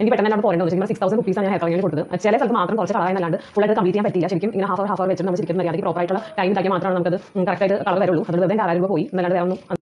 എനിക്ക് പെട്ടെന്ന് എന്നോട് പോരേണ്ടത് ശരിക്കും സിക്സ് തൗസൻഡ് റുപ്പീസാണ് ഞാൻ ഹെയർ കളറിന് കൊടുത്തത് ചില സ്ഥലത്ത് മാത്രം കുറച്ച് കളറായെന്നല്ലാണ്ട് ഫുള്ളായിട്ട് കംപ്ലീറ്റ് ചെയ്യാൻ പറ്റില്ല ശരിക്കും ഇങ്ങനെ ഹാഫ് അവർ ഹാഫ് അവർ വെച്ചിട്ട് നമ്മൾ ശരിക്കും മര്യാദയ്ക്ക് പ്രോപ്പർ ആയിട്ടുള്ള ടൈം ഇതാക്കി മാത്രമാണ് നമുക്കത് കറക്റ്റായിട്ട് കളർ വരുള്ളൂ അതുകൊണ്ട് വെറുതെ ആറായിരം രൂപ പോയി എന്നല്ലാണ്ട് വേറെ ഒന്നും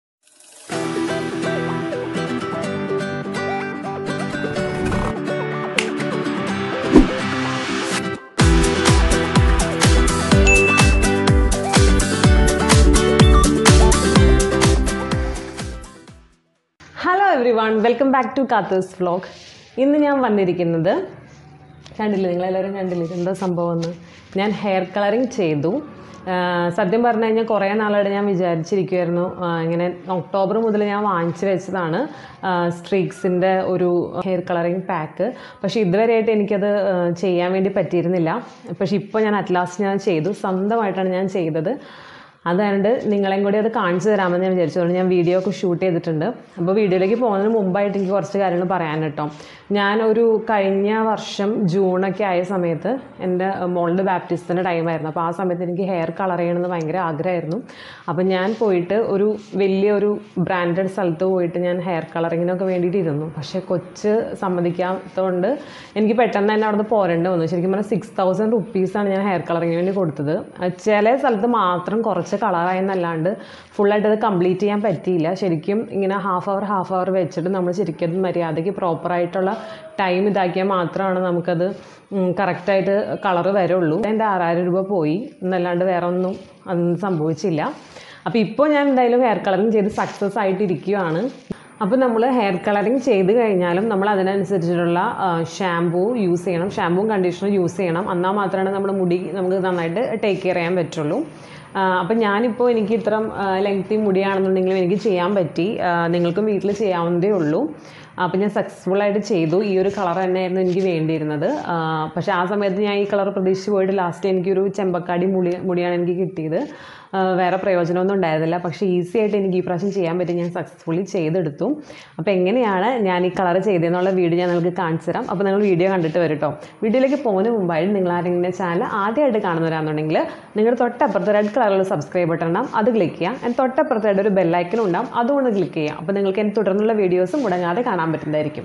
hello everyone welcome back to കാത്തേഴ്സ് വ്ലോഗ് ഇന്ന് ഞാൻ വന്നിരിക്കുന്നത് കണ്ടില്ലേ നിങ്ങളെല്ലാവരും കണ്ടില്ലേ എന്താ സംഭവം എന്ന് ഞാൻ ഹെയർ കളറിങ് ചെയ്തു ആ, സത്യം പറഞ്ഞു കഴിഞ്ഞാൽ കുറേ നാളായിട്ട് ഞാൻ വിചാരിച്ചിരിക്കുമായിരുന്നു ആ, ഇങ്ങനെ ഒക്ടോബർ മുതൽ ഞാൻ വാങ്ങിച്ചു വെച്ചതാണ് സ്ട്രീക്സിൻ്റെ ഒരു ഹെയർ കളറിങ് പാക്ക് പക്ഷേ ഇതുവരെയായിട്ട് എനിക്കത് ആ, ചെയ്യാൻ വേണ്ടി പറ്റിയിരുന്നില്ല പക്ഷേ ഇപ്പോൾ ഞാൻ അറ്റ് ലാസ്റ്റ് ഞാൻ ചെയ്തു സ്വന്തമായിട്ടാണ് ഞാൻ ചെയ്തത് അതുകൊണ്ട് നിങ്ങളെയും കൂടി അത് കാണിച്ചു തരാമെന്ന് ഞാൻ വിചാരിച്ചു അതുകൊണ്ട് ഞാൻ വീഡിയോ ഒക്കെ ഷൂട്ട് ചെയ്തിട്ടുണ്ട് അപ്പോൾ വീഡിയോയിലേക്ക് പോകുന്നതിന് മുമ്പായിട്ട് എനിക്ക് കുറച്ച് കാര്യങ്ങൾ പറയാൻ കേട്ടോ ഞാൻ ഒരു കഴിഞ്ഞ വർഷം ജൂണൊക്കെ ആയ സമയത്ത് എൻ്റെ മോളുടെ ബാപ്റ്റിസത്തിൻ്റെ ടൈമായിരുന്നു അപ്പോൾ ആ സമയത്ത് എനിക്ക് ഹെയർ കളർ ചെയ്യണമെന്ന് ഭയങ്കര ആഗ്രഹമായിരുന്നു അപ്പോൾ ഞാൻ പോയിട്ട് ഒരു വലിയൊരു ബ്രാൻഡഡ് സ്ഥലത്ത് പോയിട്ട് ഞാൻ ഹെയർ കളറിങ്ങിനൊക്കെ വേണ്ടിയിട്ട് ഇരുന്നു പക്ഷേ കൊച്ച് സമ്മതിക്കാത്തതുകൊണ്ട് എനിക്ക് പെട്ടെന്ന് തന്നെ അവിടെ നിന്ന് പോരേണ്ടി വന്നു ശരിക്കും പറഞ്ഞാൽ സിക്സ് തൗസൻഡ് റുപ്പീസാണ് ഞാൻ ഹെയർ കളറിങ്ങിന് വേണ്ടി കൊടുത്തത് അത് ചില സ്ഥലത്ത് മാത്രം കുറച്ച് കളറായെന്നല്ലാണ്ട് ഫുള്ളായിട്ട് അത് കംപ്ലീറ്റ് ചെയ്യാൻ പറ്റിയില്ല ശരിക്കും ഇങ്ങനെ ഹാഫ് അവർ ഹാഫ് അവർ വെച്ചിട്ട് നമ്മൾ ശരിക്കും അത് മര്യാദയ്ക്ക് പ്രോപ്പറായിട്ടുള്ള ടൈം ഇതാക്കിയാൽ മാത്രമാണ് നമുക്കത് കറക്റ്റായിട്ട് കളറ് വരുള്ളൂ എൻ്റെ ആറായിരം രൂപ പോയി എന്നല്ലാണ്ട് വേറെ ഒന്നും അതൊന്നും സംഭവിച്ചില്ല അപ്പോൾ ഇപ്പോൾ ഞാൻ എന്തായാലും ഹെയർ കളറിങ് ചെയ്ത് സക്സസ് ആയിട്ടിരിക്കുകയാണ് അപ്പോൾ നമ്മൾ ഹെയർ കളറിങ് ചെയ്ത് കഴിഞ്ഞാലും നമ്മൾ അതിനനുസരിച്ചിട്ടുള്ള ഷാമ്പൂ യൂസ് ചെയ്യണം ഷാമ്പൂവും കണ്ടീഷണറും യൂസ് ചെയ്യണം എന്നാൽ മാത്രമാണ് നമ്മുടെ മുടി നമുക്ക് നന്നായിട്ട് ടേക്ക് കെയർ ചെയ്യാൻ പറ്റുള്ളൂ അപ്പം ഞാനിപ്പോൾ എനിക്ക് ഇത്ര ലെങ്തി മുടിയാണെന്നുണ്ടെങ്കിലും എനിക്ക് ചെയ്യാൻ പറ്റി ആ, നിങ്ങൾക്കും വീട്ടിൽ ചെയ്യാവുന്നതേ ഉള്ളൂ അപ്പം ഞാൻ സക്സസ്ഫുൾ ആയിട്ട് ചെയ്തു ഈ ഒരു കളർ തന്നെയായിരുന്നു എനിക്ക് വേണ്ടിയിരുന്നത് ആ, പക്ഷേ ആ സമയത്ത് ഞാൻ ഈ കളർ പ്രതീക്ഷിച്ച് പോയിട്ട് ലാസ്റ്റ് എനിക്കൊരു ചെമ്പക്കാടി മുടി മുടിയാണ് എനിക്ക് കിട്ടിയത് ആ, വേറെ പ്രയോജനമൊന്നും ഉണ്ടായിരുന്നില്ല പക്ഷേ ഈസി ആയിട്ട് എനിക്ക് ഈ പ്രാവശ്യം ചെയ്യാൻ പറ്റി ഞാൻ സക്സസ്ഫുള്ളി ചെയ്തെടുത്തു അപ്പോൾ എങ്ങനെയാണ് ഞാൻ ഈ കളർ ചെയ്തതെന്നുള്ള വീഡിയോ ഞാൻ നിങ്ങൾക്ക് കാണിച്ചു തരാം അപ്പോൾ നിങ്ങൾ വീഡിയോ കണ്ടിട്ട് വരും കേട്ടോ വീഡിയോയിലേക്ക് പോകുന്നതിന് മുമ്പായിട്ട് നിങ്ങൾ ആരെങ്കിലും ചാനൽ ആദ്യമായിട്ട് കാണുന്നവരാണെന്നുണ്ടെങ്കിൽ നിങ്ങളുടെ തൊട്ടപ്പുറത്ത് റെഡ് കളറിലുള്ള സബ്സ്ക്രൈബ് ബട്ടൺ ഉണ്ടാവും അത് ക്ലിക്ക് ചെയ്യുക ആൻഡ് തൊട്ടപ്പുറത്തായിട്ട് ഒരു ബെല്ലൈക്കനും ഉണ്ടാവും അതുകൊണ്ട് ക്ലിക്ക് ചെയ്യുക അപ്പോൾ നിങ്ങൾക്ക് എൻ്റെ തുടർന്നുള്ള വീഡിയോസും മുടങ്ങാതെ കാണാൻ പറ്റുന്നതായിരിക്കും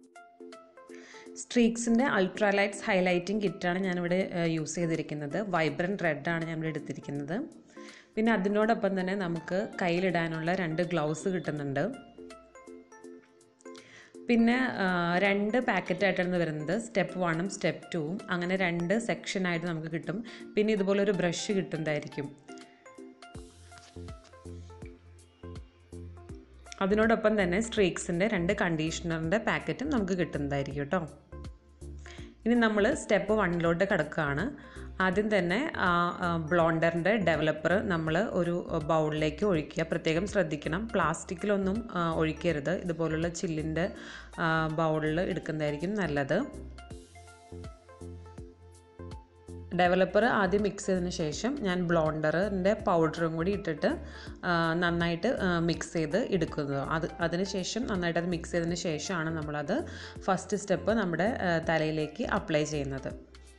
സ്ട്രീക്സിൻ്റെ അൾട്രാലൈറ്റ്സ് ഹൈലൈറ്റിംഗ് കിറ്റാണ് ഞാനിവിടെ യൂസ് ചെയ്തിരിക്കുന്നത് വൈബ്രൻറ്റ് റെഡാണ് ഞാനിവിടെ എടുത്തിരിക്കുന്നത് പിന്നെ അതിനോടൊപ്പം തന്നെ നമുക്ക് കയ്യിലിടാനുള്ള രണ്ട് ഗ്ലൗസ് കിട്ടുന്നുണ്ട് പിന്നെ ആ, രണ്ട് പാക്കറ്റായിട്ടാണ് വരുന്നത് സ്റ്റെപ്പ് വണ്ണും സ്റ്റെപ്പ് ടൂവും അങ്ങനെ രണ്ട് സെക്ഷനായിട്ട് നമുക്ക് കിട്ടും പിന്നെ ഇതുപോലെ ഒരു ബ്രഷ് കിട്ടുന്നതായിരിക്കും അതിനോടൊപ്പം തന്നെ സ്ട്രീക്സിൻ്റെ രണ്ട് കണ്ടീഷണറിൻ്റെ പാക്കറ്റും നമുക്ക് കിട്ടുന്നതായിരിക്കും കേട്ടോ ഇനി നമ്മൾ സ്റ്റെപ്പ് വണ്ണിലോട്ട് കിടക്കുകയാണ് ആദ്യം തന്നെ ബ്ലോണ്ടറിൻ്റെ ഡെവലപ്പർ നമ്മൾ ഒരു ബൗളിലേക്ക് ഒഴിക്കുക പ്രത്യേകം ശ്രദ്ധിക്കണം പ്ലാസ്റ്റിക്കിലൊന്നും ആ, ഒഴിക്കരുത് ഇതുപോലുള്ള ചില്ലിൻ്റെ ബൗളിൽ എടുക്കുന്നതായിരിക്കും നല്ലത് ഡെവലപ്പർ ആദ്യം മിക്സ് ചെയ്തതിന് ശേഷം ഞാൻ ബ്ലോണ്ടറിൻ്റെ പൗഡറും കൂടി ഇട്ടിട്ട് ആ, നന്നായിട്ട് മിക്സ് ചെയ്ത് എടുക്കുന്നത് അത് അതിന് ശേഷം നന്നായിട്ട് അത് മിക്സ് ചെയ്തതിന് ശേഷമാണ് നമ്മളത് ഫസ്റ്റ് സ്റ്റെപ്പ് നമ്മുടെ ആ, തലയിലേക്ക് അപ്ലൈ ചെയ്യുന്നത്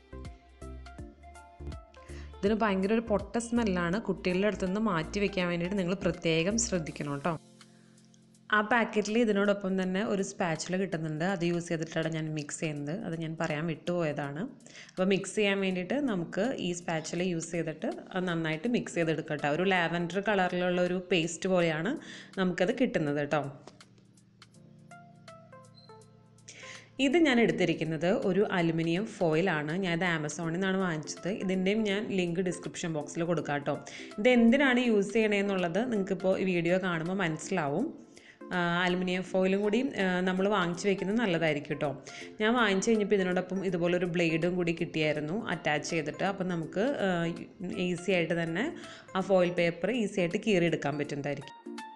ഇതിന് ഭയങ്കര ഒരു പൊട്ട സ്മെല്ലാണ് കുട്ടികളുടെ അടുത്ത് നിന്ന് മാറ്റി വെക്കാൻ വേണ്ടിയിട്ട് നിങ്ങൾ പ്രത്യേകം ശ്രദ്ധിക്കണം കേട്ടോ ആ പാക്കറ്റിൽ ഇതിനോടൊപ്പം തന്നെ ഒരു സ്പാച്ചില കിട്ടുന്നുണ്ട് അത് യൂസ് ചെയ്തിട്ടാണ് ഞാൻ മിക്സ് ചെയ്യുന്നത് അത് ഞാൻ പറയാൻ വിട്ടുപോയതാണ് അപ്പോൾ മിക്സ് ചെയ്യാൻ വേണ്ടിയിട്ട് നമുക്ക് ഈ സ്പാച്ചില യൂസ് ചെയ്തിട്ട് അത് നന്നായിട്ട് മിക്സ് ചെയ്തെടുക്കട്ടെ ഒരു ലാവൻഡർ കളറിലുള്ള ഒരു പേസ്റ്റ് പോലെയാണ് നമുക്കത് കിട്ടുന്നത് കേട്ടോ ഇത് ഞാൻ എടുത്തിരിക്കുന്നത് ഒരു അലുമിനിയം ഫോയിലാണ് ഞാൻ ഇത് ആമസോണിൽ നിന്നാണ് വാങ്ങിച്ചത് ഇതിൻ്റെയും ഞാൻ ലിങ്ക് ഡിസ്ക്രിപ്ഷൻ ബോക്സിൽ കൊടുക്കാം കേട്ടോ ഇത് എന്തിനാണ് യൂസ് ചെയ്യണതെന്നുള്ളത് നിങ്ങൾക്കിപ്പോൾ ഈ വീഡിയോ കാണുമ്പോൾ മനസ്സിലാവും അലുമിനിയം ഫോയിലും കൂടി നമ്മൾ വാങ്ങിച്ച് വെക്കുന്നത് നല്ലതായിരിക്കും കേട്ടോ ഞാൻ വാങ്ങിച്ച് കഴിഞ്ഞപ്പോൾ ഇതിനോടൊപ്പം ഇതുപോലൊരു ബ്ലേഡും കൂടി കിട്ടിയായിരുന്നു അറ്റാച്ച് ചെയ്തിട്ട് അപ്പം നമുക്ക് ഈസി ആയിട്ട് തന്നെ ആ ഫോയിൽ പേപ്പർ ഈസി ആയിട്ട് കീറിയെടുക്കാൻ പറ്റുന്നതായിരിക്കും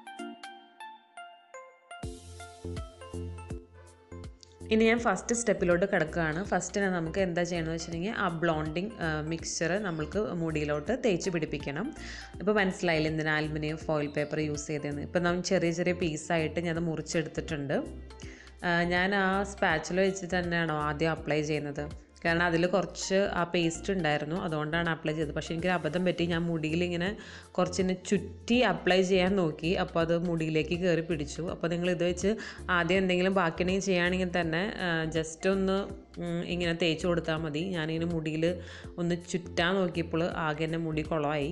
ഇനി ഞാൻ ഫസ്റ്റ് സ്റ്റെപ്പിലോട്ട് കിടക്കുകയാണ് ഫസ്റ്റിന് നമുക്ക് എന്താ ചെയ്യണമെന്ന് വെച്ചിട്ടുണ്ടെങ്കിൽ ആ ബ്ലോണ്ടിങ് മിക്സ്ചർ നമ്മൾക്ക് മുടിയിലോട്ട് തേച്ച് പിടിപ്പിക്കണം ഇപ്പോൾ മനസ്സിലായില്ല എന്തിനാ അലുമിനിയം ഫോയിൽ പേപ്പർ യൂസ് ചെയ്തതെന്ന് ഇപ്പോൾ നമ്മൾ ചെറിയ ചെറിയ പീസായിട്ട് ഞാൻ അത് മുറിച്ചെടുത്തിട്ടുണ്ട് ആ, ഞാൻ ആ സ്പാച്ചിൽ വെച്ചിട്ട് തന്നെയാണോ ആദ്യം അപ്ലൈ ചെയ്യുന്നത് കാരണം അതിൽ കുറച്ച് ആ പേസ്റ്റ് ഉണ്ടായിരുന്നു അതുകൊണ്ടാണ് അപ്ലൈ ചെയ്തത് പക്ഷേ എനിക്കൊരു അബദ്ധം പറ്റി ഞാൻ മുടിയിൽ ഇങ്ങനെ കുറച്ചിനെ ചുറ്റി അപ്ലൈ ചെയ്യാൻ നോക്കി അപ്പോൾ അത് മുടിയിലേക്ക് കയറി പിടിച്ചു അപ്പോൾ നിങ്ങൾ ഇത് വെച്ച് ആദ്യം എന്തെങ്കിലും ബാക്കിയുണ്ടെങ്കിൽ ചെയ്യുകയാണെങ്കിൽ തന്നെ ജസ്റ്റ് ഒന്ന് ഉം, ഇങ്ങനെ തേച്ച് കൊടുത്താൽ മതി ഞാനിങ്ങനെ മുടിയിൽ ഒന്ന് ചുറ്റാൻ നോക്കിയപ്പോൾ ആകെ എൻ്റെ മുടി കുളമായി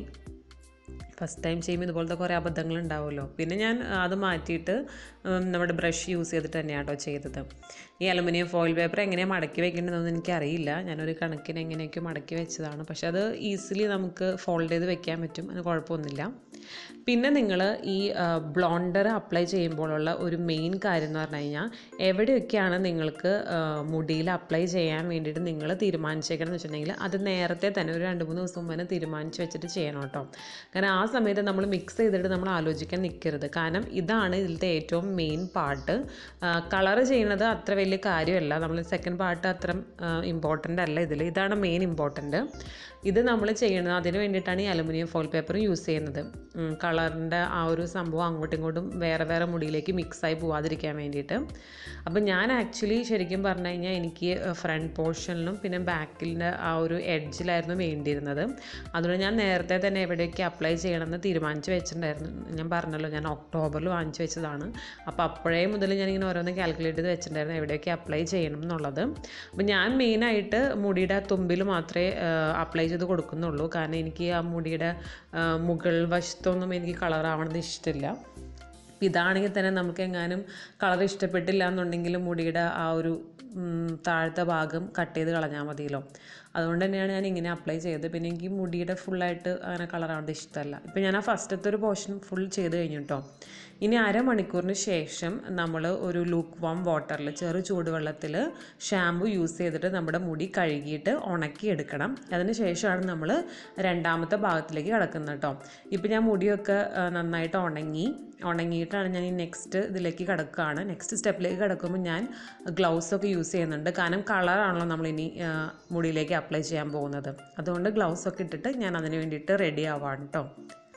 ഫസ്റ്റ് ടൈം ചെയ്യുമ്പോൾ ഇതുപോലത്തെ കുറേ അബദ്ധങ്ങൾ ഉണ്ടാവുമല്ലോ പിന്നെ ഞാൻ അത് മാറ്റിയിട്ട് ഉം, നമ്മുടെ ബ്രഷ് യൂസ് ചെയ്തിട്ട് തന്നെയാണ് കേട്ടോ ചെയ്തത് ഈ അലുമിനിയം ഫോയിൽ പേപ്പർ എങ്ങനെയാണ് മടക്കി വെക്കേണ്ടതെന്നൊന്നും എനിക്കറിയില്ല ഞാനൊരു കണക്കിന് എങ്ങനെയൊക്കെ മടക്കി വെച്ചതാണ് പക്ഷെ അത് ഈസിലി നമുക്ക് ഫോൾഡ് ചെയ്ത് വെക്കാൻ പറ്റും അതിന് കുഴപ്പമൊന്നുമില്ല പിന്നെ നിങ്ങൾ ഈ ബ്ലോണ്ടർ അപ്ലൈ ചെയ്യുമ്പോഴുള്ള ഒരു മെയിൻ കാര്യം എന്ന് പറഞ്ഞു കഴിഞ്ഞാൽ എവിടെയൊക്കെയാണ് നിങ്ങൾക്ക് ആ, മുടിയിൽ അപ്ലൈ ചെയ്യാൻ വേണ്ടിയിട്ട് നിങ്ങൾ തീരുമാനിച്ചേക്കണം എന്ന് വെച്ചിട്ടുണ്ടെങ്കിൽ അത് നേരത്തെ തന്നെ ഒരു രണ്ട് മൂന്ന് ദിവസം മുമ്പ് തന്നെ തീരുമാനിച്ച് വെച്ചിട്ട് ചെയ്യണം കേട്ടോ കാരണം ആ സമയത്ത് നമ്മൾ മിക്സ് ചെയ്തിട്ട് നമ്മൾ ആലോചിക്കാൻ നിൽക്കരുത് കാരണം ഇതാണ് ഇതിലത്തെ ഏറ്റവും മെയിൻ പാർട്ട് കളർ ചെയ്യുന്നത് അത്ര വലിയ കാര്യമല്ല നമ്മൾ സെക്കൻഡ് പാർട്ട് അത്ര ഇമ്പോർട്ടൻ്റ് അല്ല ഇതിൽ ഇതാണ് മെയിൻ ഇമ്പോർട്ടൻ്റ് ഇത് നമ്മൾ ചെയ്യുന്നത് അതിന് വേണ്ടിയിട്ടാണ് ഈ അലുമിനിയം ഫോയിൽ പേപ്പർ യൂസ് ചെയ്യുന്നത് കളറിൻ്റെ ആ ഒരു സംഭവം അങ്ങോട്ടും ഇങ്ങോട്ടും വേറെ വേറെ മുടിയിലേക്ക് മിക്സായി പോവാതിരിക്കാൻ വേണ്ടിയിട്ട് അപ്പം ഞാൻ ആക്ച്വലി ശരിക്കും പറഞ്ഞു കഴിഞ്ഞാൽ എനിക്ക് ഫ്രണ്ട് പോർഷനിലും പിന്നെ ബാക്കിൻ്റെ ആ ഒരു എഡ്ജിലായിരുന്നു വേണ്ടിയിരുന്നത് അതുകൊണ്ട് ഞാൻ നേരത്തെ തന്നെ എവിടെയൊക്കെ അപ്ലൈ ചെയ്യണമെന്ന് തീരുമാനിച്ച് വെച്ചിട്ടുണ്ടായിരുന്നു ഞാൻ പറഞ്ഞല്ലോ ഞാൻ ഒക്ടോബറിൽ വാങ്ങിച്ചു വെച്ചതാണ് അപ്പോൾ അപ്പോഴേ മുതൽ ഞാനിങ്ങനെ ഓരോന്ന് കാൽക്കുലേറ്റ് ചെയ്ത് വെച്ചിട്ടുണ്ടായിരുന്നു എവിടെയൊക്കെ അപ്ലൈ ചെയ്യണം എന്നുള്ളത് അപ്പോൾ ഞാൻ മെയിനായിട്ട് മുടിയുടെ തുമ്പിൽ മാത്രമേ അപ്ലൈ ചെയ്ത് കൊടുക്കുന്നുള്ളൂ കാരണം എനിക്ക് ആ മുടിയുടെ ആ, മുകൾ വശത്തൊന്നും എനിക്ക് കളർ ആവണത് ഇഷ്ടമില്ല ഇപ്പം ഇതാണെങ്കിൽ തന്നെ നമുക്ക് എങ്ങാനും കളർ ഇഷ്ടപ്പെട്ടില്ല എന്നുണ്ടെങ്കിൽ മുടിയുടെ ആ ഒരു ഉം, താഴത്തെ ഭാഗം കട്ട് ചെയ്ത് കളഞ്ഞാൽ മതിയല്ലോ അതുകൊണ്ട് തന്നെയാണ് ഞാൻ ഇങ്ങനെ അപ്ലൈ ചെയ്തത് പിന്നെ എനിക്ക് മുടിയുടെ ഫുള്ളായിട്ട് അങ്ങനെ കളർ ആവേണ്ട ഇഷ്ടമല്ല ഇപ്പം ഞാൻ ആ ഫസ്റ്റത്തെ ഒരു പോർഷൻ ഫുൾ ചെയ്ത് കഴിഞ്ഞു കേട്ടോ ഇനി അരമണിക്കൂറിന് ശേഷം നമ്മൾ ഒരു ലൂക്ക് വാം വാട്ടറിൽ ചെറു ചൂടുവെള്ളത്തിൽ ഷാമ്പു യൂസ് ചെയ്തിട്ട് നമ്മുടെ മുടി കഴുകിയിട്ട് ഉണക്കി എടുക്കണം അതിന് ശേഷമാണ് നമ്മൾ രണ്ടാമത്തെ ഭാഗത്തിലേക്ക് കിടക്കുന്നത് കേട്ടോ ഇപ്പം ഞാൻ മുടിയൊക്കെ ആ, നന്നായിട്ട് ഉണങ്ങി ഉണങ്ങിയിട്ടാണ് ഞാൻ ഈ നെക്സ്റ്റ് ഇതിലേക്ക് കിടക്കുകയാണ് നെക്സ്റ്റ് സ്റ്റെപ്പിലേക്ക് കിടക്കുമ്പോൾ ഞാൻ ഗ്ലൗസ് ഒക്കെ യൂസ് ചെയ്യുന്നുണ്ട് കാരണം കളറാണല്ലോ നമ്മളിനി ആ, മുടിയിലേക്ക് അപ്ലൈ ചെയ്യാൻ പോകുന്നത് അതുകൊണ്ട് ഗ്ലൗസ് ഒക്കെ ഇട്ടിട്ട് ഞാൻ അതിന് വേണ്ടിയിട്ട് റെഡി ആവാണ് കേട്ടോ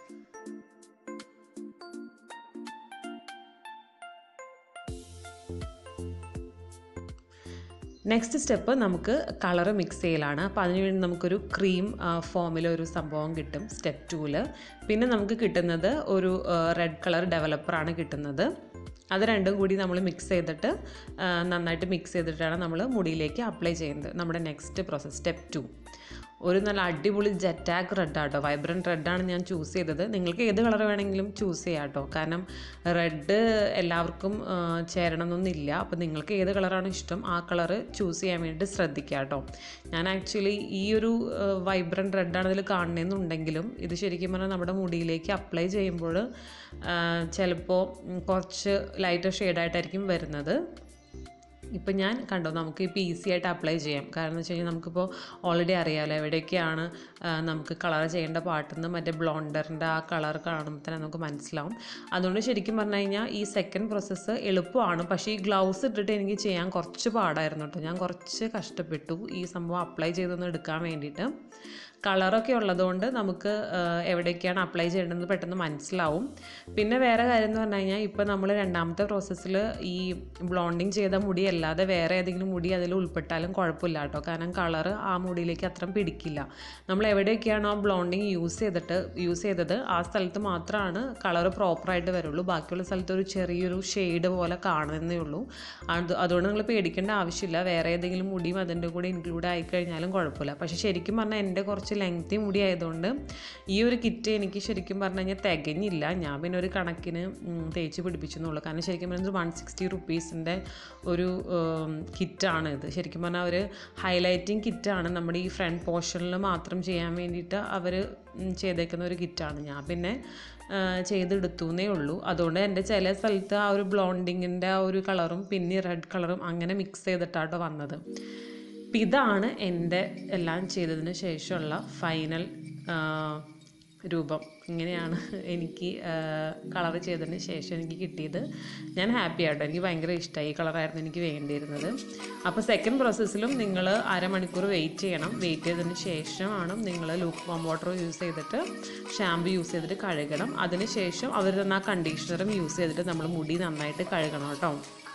നെക്സ്റ്റ് സ്റ്റെപ്പ് നമുക്ക് കളർ മിക്സ് ചെയ്യലാണ് അപ്പോൾ അതിനുവേണ്ടി നമുക്കൊരു ക്രീം ഫോമിൽ ഒരു സംഭവം കിട്ടും സ്റ്റെപ്പ് ടൂവിൽ പിന്നെ നമുക്ക് കിട്ടുന്നത് ഒരു റെഡ് കളർ ഡെവലപ്പറാണ് കിട്ടുന്നത് അത് രണ്ടും കൂടി നമ്മൾ മിക്സ് ചെയ്തിട്ട് ആ, നന്നായിട്ട് മിക്സ് ചെയ്തിട്ടാണ് നമ്മൾ മുടിയിലേക്ക് അപ്ലൈ ചെയ്യുന്നത് നമ്മുടെ നെക്സ്റ്റ് പ്രോസസ്സ് സ്റ്റെപ്പ് ടു ഒരു നല്ല അടിപൊളി ജെറ്റാക്ക് റെഡ് ആട്ടോ വൈബ്രൻറ്റ് റെഡാണ് ഞാൻ ചൂസ് ചെയ്തത് നിങ്ങൾക്ക് ഏത് കളർ വേണമെങ്കിലും ചൂസ് ചെയ്യാം കേട്ടോ കാരണം റെഡ് എല്ലാവർക്കും ആ, ചേരണമെന്നൊന്നുമില്ല അപ്പോൾ നിങ്ങൾക്ക് ഏത് കളറാണ് ഇഷ്ടം ആ കളറ് ചൂസ് ചെയ്യാൻ വേണ്ടിയിട്ട് ശ്രദ്ധിക്കുക കേട്ടോ ഞാൻ ആക്ച്വലി ഈ ഒരു വൈബ്രൻറ്റ് റെഡാണ് ഇതിൽ കാണണമെന്നുണ്ടെങ്കിലും ഇത് ശരിക്കും പറഞ്ഞാൽ നമ്മുടെ മുടിയിലേക്ക് അപ്ലൈ ചെയ്യുമ്പോൾ ചിലപ്പോൾ കുറച്ച് ലൈറ്റർ ഷെയ്ഡായിട്ടായിരിക്കും വരുന്നത് ഇപ്പം ഞാൻ കണ്ടോ നമുക്ക് ഇപ്പോൾ ഈസി ആയിട്ട് അപ്ലൈ ചെയ്യാം കാരണം എന്ന് വെച്ച് കഴിഞ്ഞാൽ നമുക്കിപ്പോൾ ഓൾറെഡി അറിയാമല്ലോ എവിടെയൊക്കെയാണ് ആ, നമുക്ക് കളർ ചെയ്യേണ്ട പാട്ടെന്ന് മറ്റേ ബ്ലോണ്ടറിൻ്റെ ആ കളർ കാണുമ്പോൾ തന്നെ നമുക്ക് മനസ്സിലാവും അതുകൊണ്ട് ശരിക്കും പറഞ്ഞു കഴിഞ്ഞാൽ ഈ സെക്കൻഡ് പ്രോസസ്സ് എളുപ്പമാണ് പക്ഷേ ഈ ഗ്ലൗസ് ഇട്ടിട്ട് എനിക്ക് ചെയ്യാൻ കുറച്ച് പാടായിരുന്നു കേട്ടോ ഞാൻ കുറച്ച് കഷ്ടപ്പെട്ടു ഈ സംഭവം അപ്ലൈ ചെയ്തൊന്ന് എടുക്കാൻ വേണ്ടിയിട്ട് കളറൊക്കെ ഉള്ളതുകൊണ്ട് നമുക്ക് ആ, എവിടെയൊക്കെയാണ് അപ്ലൈ ചെയ്യേണ്ടതെന്ന് പെട്ടെന്ന് മനസ്സിലാവും പിന്നെ വേറെ കാര്യം എന്ന് പറഞ്ഞു കഴിഞ്ഞാൽ ഇപ്പോൾ നമ്മൾ രണ്ടാമത്തെ പ്രോസസ്സിൽ ഈ ബ്ലോണ്ടിങ് ചെയ്ത മുടി അല്ലാതെ വേറെ ഏതെങ്കിലും മുടി അതിൽ ഉൾപ്പെട്ടാലും കുഴപ്പമില്ല കേട്ടോ കാരണം കളറ് ആ മുടിയിലേക്ക് അത്രയും പിടിക്കില്ല നമ്മൾ എവിടെയൊക്കെയാണോ ബ്ലോണ്ടിങ് യൂസ് ചെയ്തിട്ട് യൂസ് ചെയ്തത് ആ സ്ഥലത്ത് മാത്രമാണ് കളറ് പ്രോപ്പറായിട്ട് വരുള്ളൂ ബാക്കിയുള്ള സ്ഥലത്ത് ഒരു ചെറിയൊരു ഷെയ്ഡ് പോലെ കാണുന്നേ ഉള്ളൂ അത് അതുകൊണ്ട് നിങ്ങൾ പേടിക്കേണ്ട ആവശ്യമില്ല വേറെ ഏതെങ്കിലും മുടിയും അതിൻ്റെ കൂടെ ഇൻക്ലൂഡ് ആയിക്കഴിഞ്ഞാലും കുഴപ്പമില്ല പക്ഷേ ശരിക്കും പറഞ്ഞാൽ എൻ്റെ കുറച്ച് ലെങ്തി മുടി ആയതുകൊണ്ട് ഈ ഒരു കിറ്റ് എനിക്ക് ശരിക്കും പറഞ്ഞു കഴിഞ്ഞാൽ തികഞ്ഞില്ല ഞാൻ പിന്നെ ഒരു കണക്കിന് ഉം, തേച്ച് പിടിപ്പിച്ചെന്നുള്ളൂ കാരണം ശരിക്കും പറഞ്ഞാൽ വൺ സിക്സ്റ്റി റുപ്പീസിൻ്റെ ഒരു കിറ്റാണ് ഇത് ശരിക്കും പറഞ്ഞാൽ ഒരു ഹൈലൈറ്റിംഗ് കിറ്റാണ് നമ്മുടെ ഈ ഫ്രണ്ട് പോർഷനിൽ മാത്രം ചെയ്യാൻ വേണ്ടിയിട്ട് അവർ ചെയ്തേക്കുന്ന ഒരു കിറ്റാണ് ഞാൻ പിന്നെ ആ, ചെയ്തെടുത്തു എന്നേ ഉള്ളൂ അതുകൊണ്ട് എൻ്റെ ചില സ്ഥലത്ത് ആ ഒരു ബ്ലോണ്ടിങ്ങിൻ്റെ ആ ഒരു കളറും പിന്നെ റെഡ് കളറും അങ്ങനെ മിക്സ് ചെയ്തിട്ടാട്ടോ വന്നത് അപ്പം ഇതാണ് എൻ്റെ എല്ലാം ചെയ്തതിന് ശേഷമുള്ള ഫൈനൽ രൂപം ഇങ്ങനെയാണ് എനിക്ക് കളർ ചെയ്തതിന് ശേഷം എനിക്ക് കിട്ടിയത് ഞാൻ ഹാപ്പി ആട്ടോ എനിക്ക് ഭയങ്കര ഇഷ്ടമായി ഈ കളറായിരുന്നു എനിക്ക് വേണ്ടിയിരുന്നത് അപ്പോൾ സെക്കൻഡ് പ്രോസസ്സിലും നിങ്ങൾ അരമണിക്കൂർ വെയിറ്റ് ചെയ്യണം വെയിറ്റ് ചെയ്തതിന് ശേഷമാണ് നിങ്ങൾ ലൂക്ക് വാം വാട്ടർ യൂസ് ചെയ്തിട്ട് ഷാമ്പു യൂസ് ചെയ്തിട്ട് കഴുകണം അതിന് ശേഷം അവർ തന്ന ആ കണ്ടീഷണറും യൂസ് ചെയ്തിട്ട് നമ്മൾ മുടി നന്നായിട്ട് കഴുകണം കേട്ടോ